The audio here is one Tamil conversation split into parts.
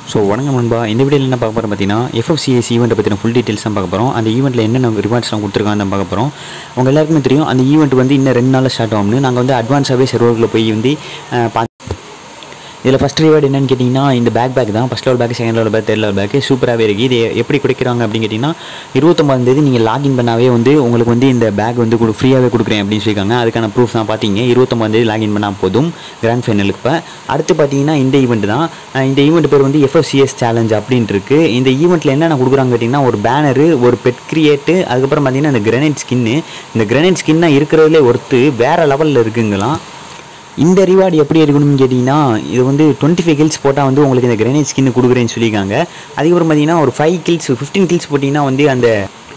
ஸோ வணக்கம் நண்பா இந்த வீடியோவில் என்ன பார்க்க போகிறோம் பார்த்தீங்கன்னா எஃப்எஃப்சிஎஸ் ஈவெண்ட்டை பற்றின ஃபுல் டீட்டெயில்ஸ் தான் பார்க்க போகிறோம் அந்த ஈவெண்ட்டில் என்னென்ன ரிவார்ட்ஸ்லாம் கொடுத்துருக்காங்க தான் பார்க்க போகிறோம் உங்கள் எல்லாருக்குமே தெரியும் அந்த ஈவெண்ட் வந்து இன்னும் ரெண்டு நாளில் ஸ்டார்ட் ஆகும்னு நாங்கள் வந்து அட்வான்ஸாகவே சர்வர்களில் போய் வந்து அஹ், பார்த்து இதில் ஃபஸ்ட் ரிவார்டு என்னன்னு கேட்டிங்கன்னா இந்த பேக் பேக் தான் first level pack second level pack third level pack சூப்பராகவே இருக்குது இது எப்படி கொடுக்குறாங்க அப்படின்னு கேட்டிங்கன்னா இருபத்தொம்பதாம் தேதி நீங்கள் லாகின் பண்ணாவே வந்து உங்களுக்கு வந்து இந்த பேக் வந்து கொடு ஃப்ரீயாகவே கொடுக்குறேன் அப்படின்னு சொல்லியிருக்காங்க அதுக்கான ப்ரூஃப் தான் பார்த்தீங்க இருபத்தொம்பதாம் தேதி லாகின் பண்ணால் போதும் கிராண்ட் ஃபைனலுக்கு இப்போ அடுத்து பார்த்தீங்கன்னா இந்த ஈவெண்ட் தான் அஹ் இந்த ஈவெண்ட் பேர் வந்து எஃப்எஃப்சிஎஸ் சேலஞ்ச் அப்படின்ட்டு இருக்கு இந்த ஈவெண்ட்டில் என்னென்ன கொடுக்குறாங்க கேட்டிங்கன்னா ஒரு பேனரு ஒரு பெட் கிரியேட்டு அதுக்கப்புறம் பார்த்தீங்கன்னா இந்த கிரனைட் ஸ்கின்னு இந்த கிரனைட் ஸ்கின்னா இருக்கிறதுலே ஒருத்து வேறு லெவலில் இருக்குங்களாம் இந்த ரிவார்டு எப்படி இருக்கணும்னு கேட்டிங்கன்னா இது வந்து டுவெண்ட்டி ஃபைவ் கில்ஸ் போட்டால் வந்து உங்களுக்கு இந்த கிரனைட் ஸ்கின் கொடுக்குறேன்னு சொல்லியிருக்காங்க அதுக்கப்புறம் பார்த்தீங்கன்னா ஒரு ஃபைவ் கில்ஸ் ஃபிஃப்டீன் கில்ஸ் போட்டிங்கன்னா வந்து அந்த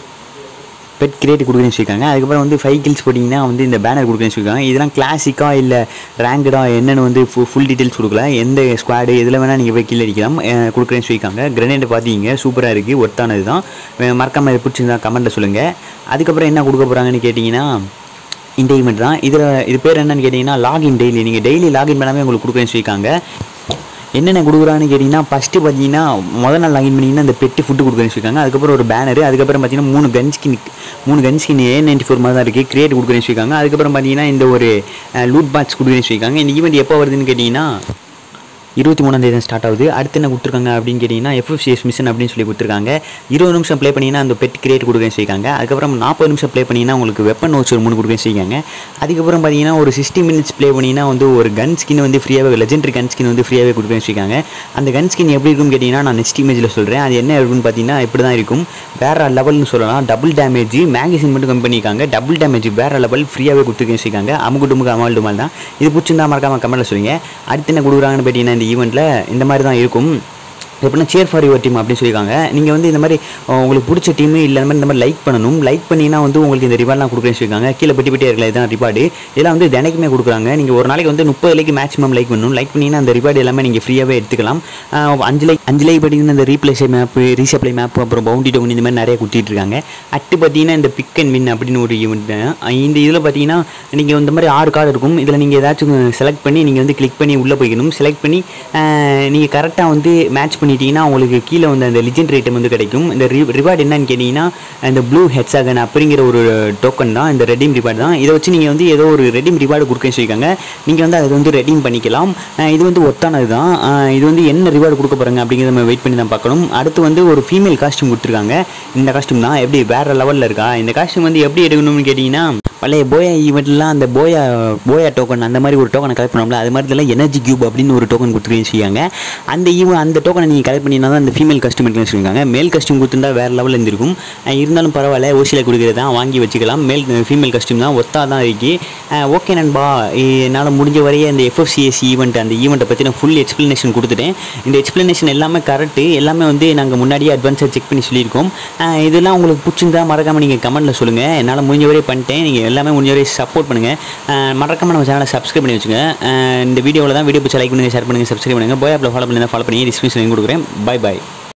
பெட் கிரியேட் கொடுக்குறேன்னு சொல்லியிருக்காங்க அதுக்கப்புறம் வந்து ஃபைவ் கில்ஸ் போட்டிங்கன்னா வந்து இந்த பேனர் கொடுக்குறேன்னு சொல்லியிருக்காங்க இதெல்லாம் கிளாசிக்காக இல்லை ரேங்கடா என்னென்னு வந்து ஃபு ஃபுல் டீட்டெயில்ஸ் கொடுக்கல எந்த ஸ்குவாடு எதில் வேணால் நீங்கள் போய் கீழே அடிக்கலாம் அஹ் கொடுக்குறேன்னு சொல்லியிருக்காங்க கிரனேட் பார்த்தீங்க சூப்பராக இருக்குது ஒர்த்தானது தான் மறக்காமல் இது பிடிச்சிருந்தா கமெண்ட்டில் சொல்லுங்கள் அதுக்கப்புறம் என்ன கொடுக்க போகிறாங்கன்னு கேட்டிங்கன்னா இந்த ஈவெண்ட் தான் இதில் இது பேர் என்னன்னு கேட்டிங்கன்னா லாகின் டெய்லி நீங்கள் டெய்லி லாகின் பண்ணாமே உங்களுக்கு கொடுக்குறேன்னு சொல்லியிருக்காங்க என்னென்ன கொடுக்குறான்னு கேட்டிங்கன்னா ஃபஸ்ட்டு பார்த்தீங்கன்னா முதல் நாள் லாகின் பண்ணிங்கன்னா இந்த பெட்டு ஃபுட்டு கொடுக்குறேன்னு சொல்லியிருக்காங்க அதுக்கப்புறம் ஒரு பேனரு அதுக்கப்புறம் பார்த்தீங்கன்னா மூணு கன் ஸ்கின் மூணு gun skin A ninety four மாதிரி தான் இருக்குது கிரியேட் கொடுக்குறேன்னு சொல்லியிருக்காங்க அதுக்கப்புறம் பார்த்தீங்கன்னா இந்த ஒரு லூட் பாக்ஸ் கொடுக்குறேன்னு சொல்லியிருக்காங்க இந்த ஈவெண்ட் எப்போ வருதுன்னு கேட்டிங்கன்னா இருபத்தி மூணாம் தேதி ஸ்டார்ட் ஆகுது அடுத்து என்ன கொடுத்துருக்காங்க அப்படின்னு கேட்டிங்கன்னா எஃப்எஃப்சிஎஸ் மிஷன் அப்படின்னு சொல்லி கொடுத்துருக்காங்க இருபது நிமிஷம் ப்ளே பண்ணிங்கன்னா அந்த பெட் கிரியேட் கொடுக்குறேன்னு சொல்லியிருக்காங்க அதுக்கப்புறம் நாற்பது நிமிஷம் ப்ளே பண்ணிங்கன்னா உங்களுக்கு வெப்பன் நோட்ஸ் ஒரு மூணு கொடுக்குறேன்னு சொல்லியிருக்காங்க அதுக்கப்புறம் பார்த்தீங்கன்னா ஒரு சிக்ஸ்டி மினிட்ஸ் ப்ளே பண்ணிங்கன்னா வந்து ஒரு கன் ஸ்கின் வந்து ஃப்ரீயாகவே லெஜெண்டரி கன் ஸ்கின் வந்து ஃப்ரீயாகவே கொடுக்குறேன்னு சொல்லியிருக்காங்க அந்த கன் ஸ்கின் எப்படி இருக்கும்னு கேட்டிங்கன்னா நான் நெக்ஸ்ட் இமேஜில் சொல்கிறேன் அது என்ன இருக்குன்னு பார்த்தீங்கன்னா இப்படி தான் இருக்கும் வேறு லெவல்னு சொல்லலாம் டபுள் டேமேஜ் மேகசின் மட்டும் கம்மி பண்ணியிருக்காங்க டபுள் டேமேஜ் வேறு லெவல் ஃப்ரீயாகவே கொடுத்துருக்கேன்னு சொல்லியிருக்காங்க அமுக்கு டுமுக்கு அமால் டுமால் தான் இது பிடிச்சிருந்தா மறக்காம கமெண்ட்டில் சொல்லுங்க அடுத்து என்ன கொடுக்குறாங்கன்னு பார்த்தீங்கன்னா இந்த ஈவெண்ட்டில் இந்த மாதிரி தான் இருக்கும் எப்படின்னா சேர் ஃபார் யுவர் டீம் அப்படின்னு சொல்லியிருக்காங்க நீங்கள் வந்து இந்த மாதிரி அஹ், உங்களுக்கு பிடிச்ச டீம் இல்லை இந்த மாதிரி இந்த மாதிரி லைக் பண்ணணும் லைக் பண்ணினா வந்து உங்களுக்கு இந்த ரிவார்ட்லாம் கொடுக்குறேன்னு சொல்லியிருக்காங்க கீழே பெட்டி பெட்டியாக இருக்கல இதுதான் ரிவார்டு இதெல்லாம் வந்து தினைக்குமே கொடுக்குறாங்க நீங்கள் ஒரு நாளைக்கு வந்து முப்பது லைக்கு மேக்ஸிமம் லைக் பண்ணணும் லைக் பண்ணிங்கன்னா அந்த ரிவார்டு எல்லாமே நீங்கள் ஃப்ரீயாகவே எடுத்துக்கலாம் அஹ், அஞ்சு லைக் அஞ்சு லைக் பார்த்தீங்கன்னா இந்த ரீப்ளேஸ் மேப்பு ரீசப்ளை மேப் அப்புறம் பவுண்டி டோன் இந்த மாதிரி நிறைய கொடுத்துட்டு இருக்காங்க அட்டு பார்த்தீங்கன்னா இந்த பிக் அண்ட் வின் அப்படின்னு ஒரு ஈவெண்ட் இந்த இதில் பார்த்தீங்கன்னா நீங்கள் இந்த மாதிரி ஆறு கார்டு இருக்கும் இதில் நீங்கள் ஏதாச்சும் செலக்ட் பண்ணி நீங்கள் வந்து கிளிக் பண்ணி உள்ளே போய்க்கணும் செலக்ட் பண்ணி நீங்கள் கரெக்டாக வந்து மேட்ச் பண்ணிட்டீங்கன்னா உங்களுக்கு கீழே வந்து அந்த லிஜெண்ட் ஐட்டம் வந்து கிடைக்கும் இந்த ரி ரிவார்டு என்னன்னு கேட்டிங்கன்னா இந்த ப்ளூ ஹெட்ஸாகன் அப்படிங்கிற ஒரு டோக்கன் தான் இந்த ரெடீம் ரிவார்டு தான் இதை வச்சு நீங்கள் வந்து ஏதோ ஒரு ரெடீம் ரிவார்டு கொடுக்கன்னு சொல்லியிருக்காங்க நீங்கள் வந்து அதை வந்து ரெடீம் பண்ணிக்கலாம் அஹ் இது வந்து ஒத்தானது தான் அஹ் இது வந்து என்ன ரிவார்டு கொடுக்க போகிறாங்க அப்படிங்கிறத நம்ம வெயிட் பண்ணி தான் பார்க்கணும் அடுத்து வந்து ஒரு ஃபீமேல் காஸ்டியூம் கொடுத்துருக்காங்க இந்த காஸ்டியூம் தான் எப்படி வேறு லெவலில் இருக்கா இந்த காஸ்டியூம் வந்து எப்படி எடுக்கணும்னு கேட்டிங்கன்னா பழைய போயா ஈவெண்ட்லாம் அந்த போயா போயா டோக்கன் அந்த மாதிரி ஒரு டோக்கனை கலெக்ட் பண்ணோம்ல அது மாதிரி இதெல்லாம் எனர்ஜி கியூப் அப்படின்னு ஒரு டோக்கன் கொடுத்துருக்கேன்னு சொல்லியாங்க அந்த ஈவ அந்த டோக்கனை நீங்கள் கலெக்ட் பண்ணினா தான் அந்த ஃபீமேல் கஸ்டம் எடுக்கணும்னு சொல்லியிருக்காங்க மேல் கஸ்டியூம் கொடுத்துருந்தா வேறு லெவலில் இருந்திருக்கும் அஹ் இருந்தாலும் பரவாயில்ல ஓசியில் கொடுக்குறது தான் வாங்கி வச்சுக்கலாம் மேல் ஃபீமேல் கஸ்டியூம் தான் ஒத்தா தான் இருக்கு ஓகே நண்பா என்னால் முடிஞ்ச வரைய இந்த எஃப்எஃப்சிஎஸ் ஈவெண்ட் அந்த ஈவெண்ட்டை பற்றி நான் ஃபுல் எக்ஸ்ப்ளனேஷன் கொடுத்துட்டேன் இந்த எக்ஸ்ப்ளனேஷன் எல்லாமே கரெக்டு எல்லாமே வந்து நாங்கள் முன்னாடியே அட்வான்ஸாக செக் பண்ணி சொல்லியிருக்கோம் அஹ் இதெல்லாம் உங்களுக்கு பிடிச்சிருந்தா மறக்காமல் நீங்கள் கமெண்ட்டில் சொல்லுங்கள் என்னால் முடிஞ்ச வரையே பண்ணிட்டேன் நீங்கள் எல்லாமே முடிஞ்ச வரையும் சப்போர்ட் பண்ணுங்கள் மறக்காமல் நம்ம சேனலை சப்ஸ்கிரைப் பண்ணி வச்சுங்க அஹ் இந்த வீடியோவில் தான் வீடியோ பிடிச்சா லைக் பண்ணுங்கள் ஷேர் பண்ணுங்கள் சப்ஸ்கிரைப் பண்ணுங்கள் போய் ஆப்பில் ஃபாலோ பண்ணி ஃபாலோ பண்ணி டிஸ்கிரிப்ஷன் கொடுக்குறேன் பை பை